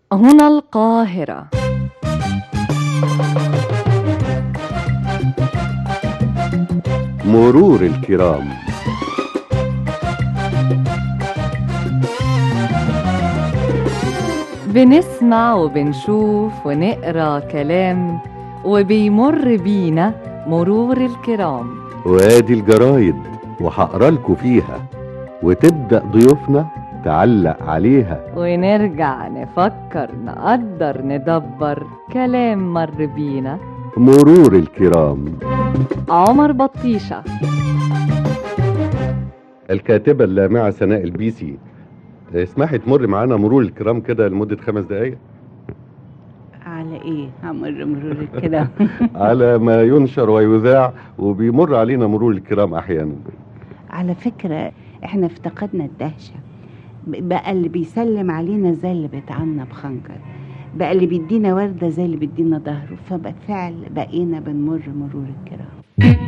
هنا القاهرة مرور الكرام بنسمع وبنشوف ونقرا كلام وبيمر بينا مرور الكرام وادي الجرايد وهقرا لكم فيها وتبدا ضيوفنا تعلق عليها ونرجع نفكر نقدر ندبر كلام مر بينا مرور الكرام عمر بطيشة الكاتبه اللامعه سناء البيسي اسمحي تمر معانا مرور الكرام كده لمده خمس دقايق على ايه همر مرور كده على ما ينشر ويذاع وبيمر علينا مرور الكرام احيانا على فكرة احنا افتقدنا الدهشة بقى اللي بيسلم علينا زي اللي بيتعنا بخنجر بقى اللي بيدينا وردة زي اللي بيدينا ظهره فبالفعل بقينا بنمر مرور الكرام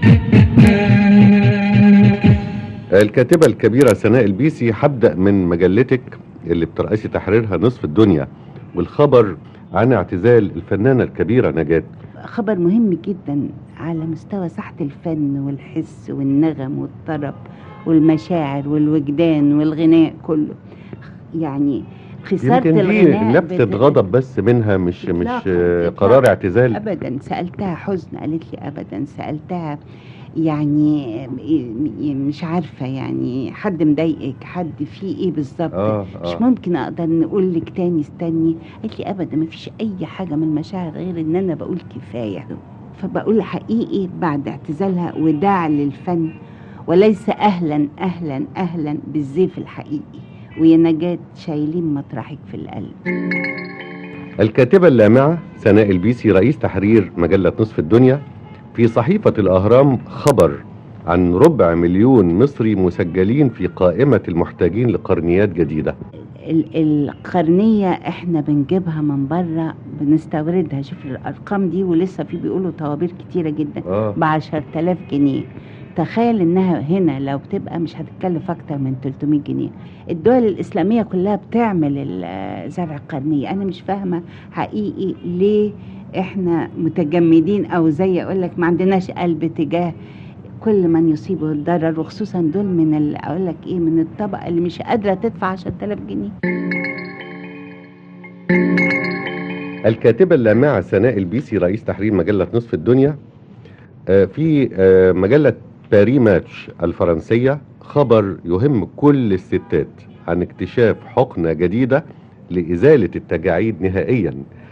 الكاتبه الكبيره سناء البيسي هبدا من مجلتك اللي بترأسي تحريرها نصف الدنيا والخبر عن اعتزال الفنانه الكبيره نجاة خبر مهم جدا على مستوى ساحة الفن والحس والنغم والطرب والمشاعر والوجدان والغناء كله يعني خسارة يمكن دي الغناء لفتة بت- غضب بس منها مش مش إطلاقاً، آه، إطلاقاً. قرار اعتزال ابدا سالتها حزن قالت لي ابدا سالتها يعني مش عارفه يعني حد مضايقك حد فيه ايه بالظبط اه مش اه ممكن اقدر نقول لك تاني استني قالت لي ابدا ما فيش اي حاجه من المشاعر غير ان انا بقول كفايه فبقول حقيقي بعد اعتزالها وداع للفن وليس اهلا اهلا اهلا بالزيف الحقيقي ويا نجاة شايلين مطرحك في القلب الكاتبة اللامعة سناء البيسي رئيس تحرير مجلة نصف الدنيا في صحيفة الأهرام خبر عن ربع مليون مصري مسجلين في قائمة المحتاجين لقرنيات جديدة ال- القرنية احنا بنجيبها من بره بنستوردها شوف الارقام دي ولسه في بيقولوا طوابير كتيرة جدا اه ب 10000 جنيه تخيل انها هنا لو بتبقى مش هتتكلف اكتر من 300 جنيه الدول الاسلامية كلها بتعمل ال- زرع القرنية انا مش فاهمة حقيقي ليه احنا متجمدين او زي اقول لك ما عندناش قلب تجاه كل من يصيبه الضرر وخصوصا دول من ال- اقول لك ايه من الطبقه اللي مش قادره تدفع 10000 جنيه الكاتبة اللامعة سناء البيسي رئيس تحرير مجلة نصف الدنيا آه، في آه، مجلة باري ماتش الفرنسية خبر يهم كل الستات عن اكتشاف حقنة جديدة لإزالة التجاعيد نهائيا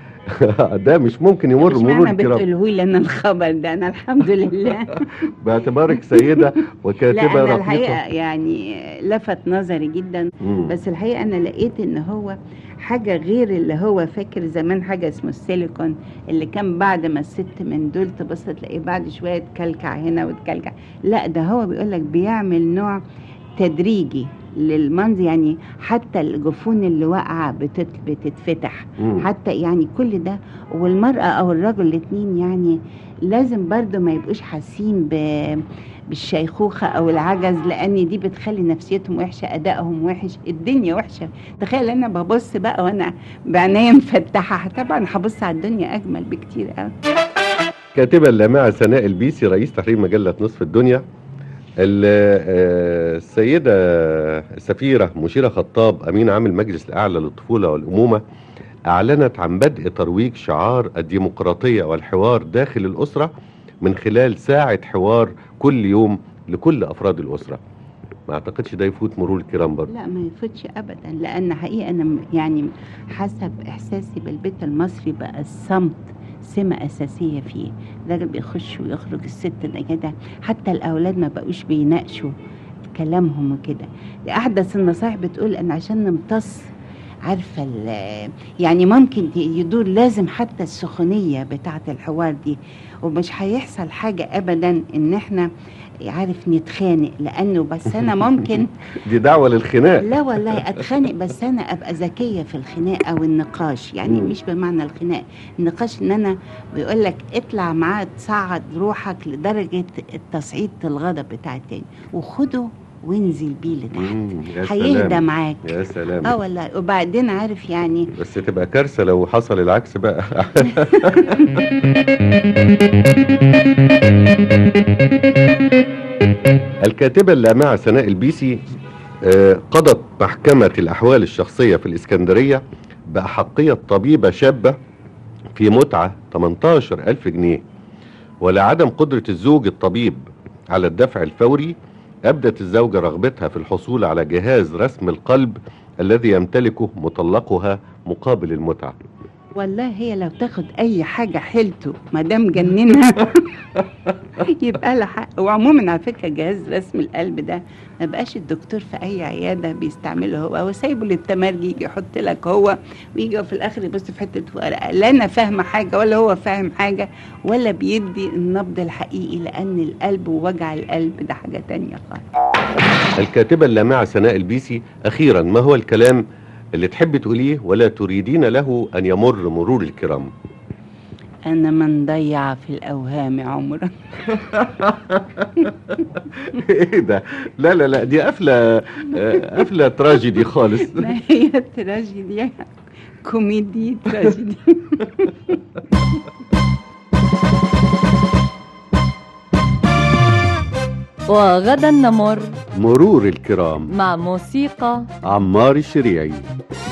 ده مش ممكن يمر مش مرور معنى الكرام بتقوله لي انا الخبر ده انا الحمد لله باعتبارك سيدة وكاتبة لا انا رقيقة الحقيقه يعني لفت نظري جدا مم. بس الحقيقه انا لقيت ان هو حاجه غير اللي هو فاكر زمان حاجه اسمه السيليكون اللي كان بعد ما الست من دول تبص تلاقيه بعد شويه تكلكع هنا وتكلكع لا ده هو بيقول لك بيعمل نوع تدريجي للمنظر يعني حتى الجفون اللي واقعه بتت- بتتفتح مم. حتى يعني كل ده والمرأة أو الرجل الاتنين يعني لازم برضو ما يبقوش حاسين ب- بالشيخوخة أو العجز لأن دي بتخلي نفسيتهم وحشة أدائهم وحش الدنيا وحشة تخيل أنا ببص بقى وأنا بعينيا مفتحة طبعا هبص على الدنيا أجمل بكتير أوي كاتبة اللامعة سناء البيسي رئيس تحرير مجلة نصف الدنيا ال- آه، السيدة السفيرة مشيرة خطاب أمين عام المجلس الأعلى للطفولة والأمومة أعلنت عن بدء ترويج شعار الديمقراطية والحوار داخل الأسرة من خلال ساعة حوار كل يوم لكل أفراد الأسرة ما أعتقدش ده يفوت مرور الكرام برضه لا ما يفوتش ابدا لان حقيقه انا م- يعني حسب احساسي بالبيت المصري بقى الصمت سمة أساسية فيه الراجل بيخش ويخرج الست ده كده حتى الأولاد ما بقوش بيناقشوا كلامهم وكده أحدث النصائح بتقول أن عشان نمتص عارفة ال- يعني ممكن يدور لازم حتى السخونية بتاعة الحوار دي ومش هيحصل حاجة أبدا إن إحنا عارف نتخانق لأنه بس أنا ممكن دي دعوة للخناق لا والله اتخانق بس انا ابقى ذكيه في الخناق او النقاش يعني مم. مش بمعنى الخناق النقاش ان انا بيقول لك اطلع معاه تصعد روحك لدرجه تصعيد الغضب بتاع التاني وخده وانزل بيه لتحت مم، يا هيهدى سلام معاك يا سلام اه والله وبعدين عارف يعني بس تبقى كارثه لو حصل العكس بقى الكاتبه اللامعه سناء البيسي آه، قضت محكمه الاحوال الشخصيه في الاسكندريه باحقيه طبيبه شابه في متعه 18 ألف جنيه ولعدم قدره الزوج الطبيب على الدفع الفوري ابدت الزوجه رغبتها في الحصول على جهاز رسم القلب الذي يمتلكه مطلقها مقابل المتعة والله هي لو تاخد اي حاجه حيلته ما دام جننها يبقى لها حق وعموما على فكره جهاز رسم القلب ده ما بقاش الدكتور في اي عياده بيستعمله هو هو سايبه للتمرجي يجي يحط لك هو ويجي في الاخر يبص في حته ورقه لا انا فاهمه حاجه ولا هو فاهم حاجه ولا بيدي النبض الحقيقي لان القلب ووجع القلب ده حاجه تانية خالص الكاتبة اللامعة سناء البيسي أخيرا ما هو الكلام اللي تحب تقوليه ولا تريدين له أن يمر مرور الكرام انا من ضيع في الاوهام عمرا ايه ده لا لا لا دي قفلة آه، قفلة تراجيدي خالص ما هي تراجيدي كوميدي تراجيدي وغدا نمر مرور الكرام مع موسيقى عمار الشريعي